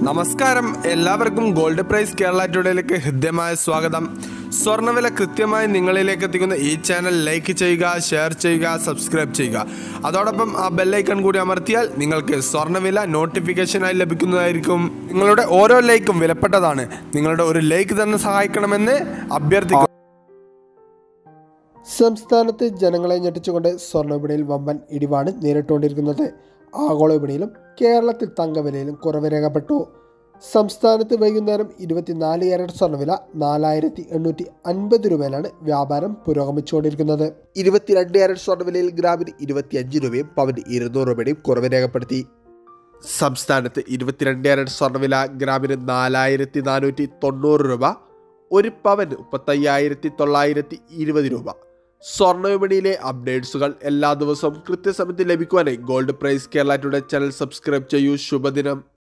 നമസ്കാരം എല്ലാവർക്കും gold price Kerala ടുഡേയിലേക്ക് ഹൃദ്യമായ സ്വാഗതം സ്വർണ്ണവില കൃത്യമായി നിങ്ങളിലേക്ക് എത്തിക്കുന്ന ഈ ചാനൽ ലൈക്ക് ചെയ്യുക ഷെയർ ചെയ്യുക സബ്സ്ക്രൈബ് ചെയ്യുക അതോടൊപ്പം ആ ബെല്ലൈക്കൺ കൂടി അമർത്തിയാൽ നിങ്ങൾക്ക് സ്വർണ്ണവില നോട്ടിഫിക്കേഷനായി ലഭിക്കുന്നതായിരിക്കും നിങ്ങളുടെ ഓരോ ലൈക്കും വിലപ്പെട്ടതാണ് നിങ്ങളുടെ ഒരു ലൈക്ക് തന്നെ സഹായിക്കണമെന്ന് അഭ്യർത്ഥിക്കുന്നു സംസ്ഥാനത്ത് ജനങ്ങളെ ഞെട്ടിച്ചുകൊണ്ട് സ്വർണ്ണവിപണിയിൽ വമ്പൻ ഇടിവാണ് നേരിട്ടുകൊണ്ടിരിക്കുന്നത് ആഗോള വിപണിയിലും കേരളത്തിൽ തങ്കവിലയിലും കുറവ് രേഖപ്പെട്ടു സംസ്ഥാനത്ത് വൈകുന്നേരം ഇരുപത്തിനാല് ക്യാരറ്റ് സ്വർണ്ണവില നാലായിരത്തി എണ്ണൂറ്റി അൻപത് രൂപയിലാണ് വ്യാപാരം പുരോഗമിച്ചുകൊണ്ടിരിക്കുന്നത് ഇരുപത്തിരണ്ട് ക്യാരറ്റ് സ്വർണ്ണവിലയിൽ ഗ്രാമിന് ഇരുപത്തിയഞ്ച് രൂപയും പവന് ഇരുന്നൂറ് രൂപയുടെയും കുറവ് രേഖപ്പെടുത്തി സംസ്ഥാനത്ത് ഇരുപത്തിരണ്ട് ക്യാരറ്റ് സ്വർണ്ണവില ഗ്രാമിന് നാലായിരത്തി നാനൂറ്റി തൊണ്ണൂറ് രൂപ ഒരു പവന് മുപ്പത്തയ്യായിരത്തി തൊള്ളായിരത്തി ഇരുപത് രൂപ സ്വർണ്ണ വിപണിയിലെ അപ്ഡേറ്റ്സുകൾ എല്ലാ ദിവസവും കൃത്യസമയത്ത് ലഭിക്കുവാനായി gold price Kerala today channel subscribe ചെയ്യൂ ശുഭദിനം